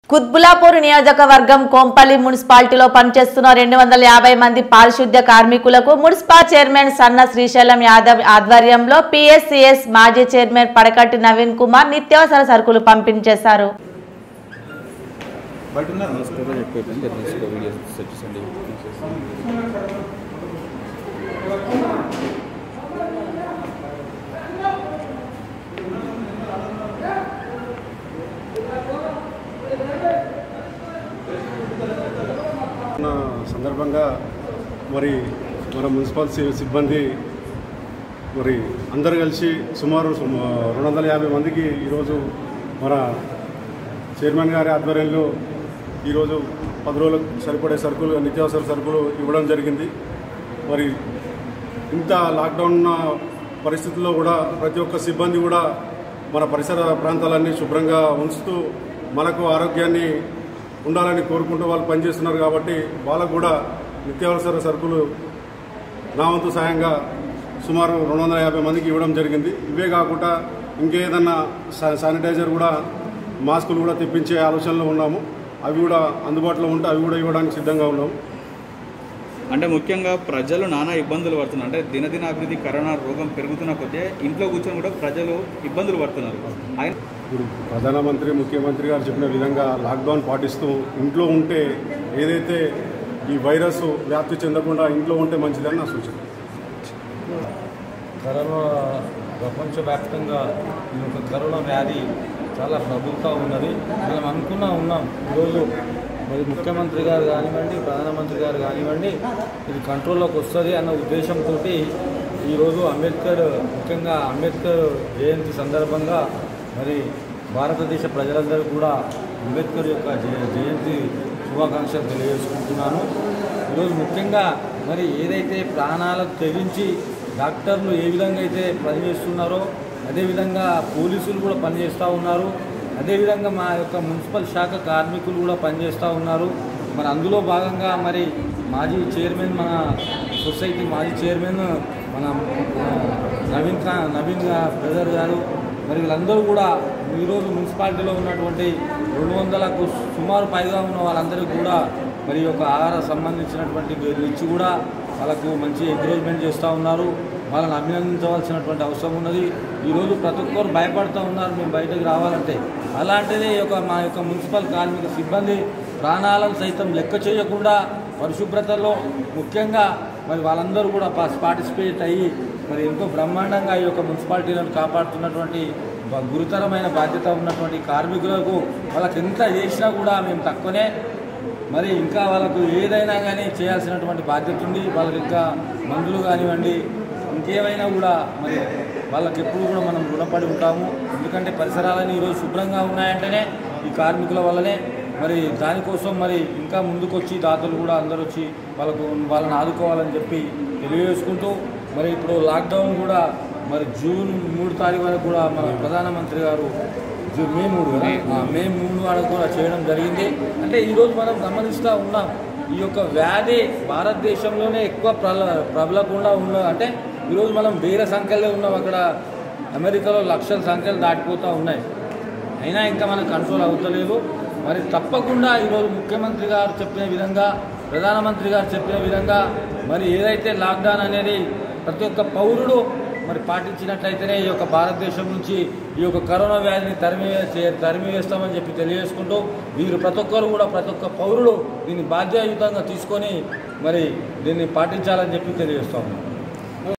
కుత్బులాపూర్ నియోజకవర్గం కోంపల్లి మున్సిపాలిటీలో పనిచేస్తున్న రెండు వందల యాభై మంది పారిశుద్ధ్య కార్మికులకు మున్సిపల్ చైర్మన్ సన్న శ్రీశైలం యాదవ్ ఆధ్వర్యంలో పిఎస్సిఎస్ మాజీ చైర్మన్ పడకట్టి నవీన్ కుమార్ నిత్యావసర సరుకులు పంపిణీ చేశారు బయట ఉన్నారు స్టోరేజ్ ఎక్కువ అయిపోయింది తీసుకో వీడియోస్ సెట్ చేయండి ఉన్న సందర్భంగా మరి మన మున్సిపల్ సి- సిబ్బంది మరి అందరు కలిసి సుమారు సుమ- రెండు వందల యాభై మందికి ఈరోజు మన చైర్మన్ గారి ఆధ్వర్యంలో ఈరోజు పది రోజులకు సరిపడే సరుకులు నిత్యావసర సరుకులు ఇవ్వడం జరిగింది మరి ఇంత లాక్డౌన్ ఉన్న పరిస్థితుల్లో కూడా ప్రతి ఒక్క సిబ్బంది కూడా మన పరిసర ప్రాంతాలన్నీ శుభ్రంగా ఉంచుతూ మనకు ఆరోగ్యాన్ని ఉండాలని కోరుకుంటూ వాళ్ళు పనిచేస్తున్నారు కాబట్టి వాళ్ళకు కూడా నిత్యావసర సరుకులు నా వంతు సాయంగా సుమారు రెండు వందల యాభై మందికి ఇవ్వడం జరిగింది ఇవే కాకుండా ఇంకేదన్నా శా- శానిటైజర్ కూడా మాస్కులు కూడా తెప్పించే ఆలోచనలో ఉన్నాము అవి కూడా అందుబాటులో ఉంటే అవి కూడా ఇవ్వడానికి సిద్ధంగా ఉన్నాము అంటే ముఖ్యంగా ప్రజలు నానా ఇబ్బందులు పడుతున్నారు అంటే దినదిన అభివృద్ధి కరోనా రోగం పెరుగుతున్న కొద్దీ ఇంట్లో కూర్చొని కూడా ప్రజలు ఇబ్బందులు పడుతున్నారు ఆయన ఇప్పుడు ప్రధానమంత్రి ముఖ్యమంత్రి గారు చెప్పిన విధంగా లాక్డౌన్ పాటిస్తూ ఇంట్లో ఉంటే ఏదైతే ఈ వైరస్ వ్యాప్తి చెందకుండా ఇంట్లో ఉంటే మంచిదని నా సూచన కరోనా ప్రపంచవ్యాప్తంగా ఈ యొక్క కరోనా వ్యాధి చాలా ప్రబులుతూ ఉన్నది మనం అనుకున్నా ఉన్నాం ఈరోజు మరి ముఖ్యమంత్రి గారు కానివ్వండి ప్రధానమంత్రి గారు కానివ్వండి ఇది కంట్రోల్లోకి వస్తుంది అన్న ఉద్దేశంతో ఈరోజు అంబేద్కర్ ముఖ్యంగా అంబేద్కర్ జయంతి సందర్భంగా మరి భారతదేశ ప్రజలందరూ కూడా అంబేద్కర్ యొక్క జయ- జయంతి శుభాకాంక్షలు తెలియజేసుకుంటున్నాను ఈరోజు ముఖ్యంగా మరి ఏదైతే ప్రాణాలకు తెగించి డాక్టర్లు ఏ విధంగా అయితే పనిచేస్తున్నారో అదేవిధంగా పోలీసులు కూడా పనిచేస్తూ ఉన్నారు అదేవిధంగా మా యొక్క మున్సిపల్ శాఖ కార్మికులు కూడా పనిచేస్తూ ఉన్నారు మరి అందులో భాగంగా మరి మాజీ చైర్మన్ మన సొసైటీ మాజీ చైర్మన్ మన ఆ, నవీన్ ఖా నవీన్ గా- బ్రదర్ గారు మరి వీళ్ళందరూ కూడా ఈరోజు మున్సిపాలిటీలో ఉన్నటువంటి రెండు వందలకు సుమారు పైగా ఉన్న వాళ్ళందరికీ కూడా మరి ఈ యొక్క ఆహార సంబంధించినటువంటి ఇచ్చి కూడా వాళ్ళకు మంచి ఎంకరేజ్మెంట్ చేస్తూ ఉన్నారు వాళ్ళని అభినందించవలసినటువంటి అవసరం ఉన్నది ఈరోజు ప్రతి ఒక్కరు భయపడుతూ ఉన్నారు మేము బయటకు రావాలంటే అలాంటిదే ఈ యొక్క మా యొక్క మున్సిపల్ కార్మిక సిబ్బంది ప్రాణాలను సైతం లెక్క చేయకుండా పరిశుభ్రతలో ముఖ్యంగా మరి వాళ్ళందరూ కూడా పాస్- పార్టిసిపేట్ అయ్యి మరి ఎంతో బ్రహ్మాండంగా ఈ యొక్క మున్సిపాలిటీలను కాపాడుతున్నటువంటి బ- గురుతరమైన బాధ్యత ఉన్నటువంటి కార్మికులకు వాళ్ళకి ఎంత చేసినా కూడా మేము తక్కువనే మరి ఇంకా వాళ్ళకు ఏదైనా కానీ చేయాల్సినటువంటి బాధ్యత ఉంది వాళ్ళకి ఇంకా మందులు కానివ్వండి ఇంకేమైనా కూడా మరి వాళ్ళకి ఎప్పుడు కూడా మనం రుణపడి ఉంటాము ఎందుకంటే పరిసరాలని ఈరోజు శుభ్రంగా ఉన్నాయంటేనే ఈ కార్మికుల వల్లనే మరి దానికోసం మరి ఇంకా ముందుకొచ్చి దాతలు కూడా అందరూ వచ్చి వాళ్ళకు వాళ్ళని ఆదుకోవాలని చెప్పి తెలియజేసుకుంటూ మరి ఇప్పుడు లాక్డౌన్ కూడా మరి జూన్ మూడు తారీఖు వరకు కూడా మన ప్రధానమంత్రి గారు జూ- మే మూడు కదా ఆ, మే మూడు వరకు కూడా చేయడం జరిగింది అంటే ఈరోజు మనం గమనిస్తూ ఉన్నాం ఈ యొక్క వ్యాధి భారతదేశంలోనే ఎక్కువ ప్రబల ప్రబలకుండా ఉన్న అంటే ఈరోజు మనం వేరే సంఖ్యలో ఉన్నాం అక్కడ అమెరికాలో లక్షల సంఖ్యలు దాటిపోతూ ఉన్నాయి అయినా ఇంకా మనకు కంట్రోల్ అవుతలేదు మరి తప్పకుండా ఈరోజు ముఖ్యమంత్రి గారు చెప్పిన విధంగా ప్రధానమంత్రి గారు చెప్పిన విధంగా మరి ఏదైతే లాక్డౌన్ అనేది ప్రతి ఒక్క పౌరుడు మరి పాటించినట్లయితేనే ఈ యొక్క భారతదేశం నుంచి ఈ యొక్క కరోనా వ్యాధిని తరిమి చే- తరిమి వేస్తామని చెప్పి తెలియజేసుకుంటూ వీరు ప్రతి ఒక్కరు కూడా ప్రతి ఒక్క పౌరుడు దీన్ని బాధ్యతాయుతంగా తీసుకొని మరి దీన్ని పాటించాలని చెప్పి తెలియజేస్తాము